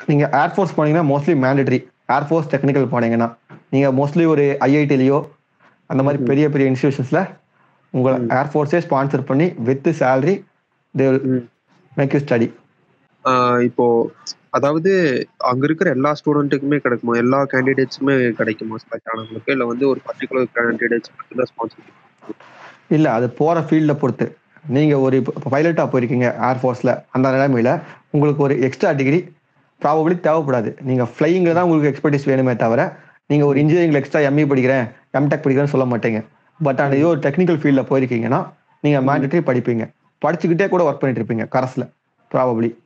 நீங்க ஏர்ஃபோர்ஸ் போனீங்கன்னா mostly mandatory air force technical போனீங்கன்னா நீங்க மோஸ்ட்லி ஒரு ஐஐடிலயோ அந்த மாதிரி ம்ஹும். பெரிய பெரிய இன்ஸ்டிடியூஷன்ஸ்ல உங்களை ம். ஏர்ஃபோர்ஸே ஸ்பான்சர் பண்ணி வித் சேலரி தே ம். மேக் யூ ஸ்டடி ஆஹ் இப்போ அதாவது அங்க இருக்கிற எல்லா ஸ்டூடெண்ட்டுக்குமே கிடைக்குமா எல்லா கேண்டிடேட்ஸுமே கிடைக்குமா செலக்ட் ஆனவங்களுக்கு இல்ல வந்து ஒரு பர்டிகுலர் கேண்டிடேட்ஸ் மட்டும் தான் ஸ்பான்சர் இல்ல அது போற ஃபீல்ட பொறுத்து நீங்க ஒரு இப்போ பைலட்டா போயிருக்கீங்க ஏர்ஃபோர்ஸ்ல அந்த நிலைமையில உங்களுக்கு ஒரு எக்ஸ்ட்ரா டிகிரி ப்ராபபிளி தேவைப்படாது நீங்க ஃப்ளையிங்ல தான் உங்களுக்கு எக்ஸ்பர்டிஸ் வேணுமே தவிர நீங்க ஒரு இன்ஜினியரிங்ல எக்ஸ்ட்ரா எம்இ படிக்கிறேன் எம்டெக் படிக்கிறேன்னு சொல்ல மாட்டீங்க பட் அந்த ஏதோ ஒரு டெக்னிக்கல் ஃபீல்ட்ல போயிருக்கீங்கன்னா நீங்க மேண்டட்டரி படிப்பீங்க படிச்சுக்கிட்டே கூட ஒர்க் பண்ணிட்டு இருப்பீங்க கரஸ்ல ப்ராபபிளி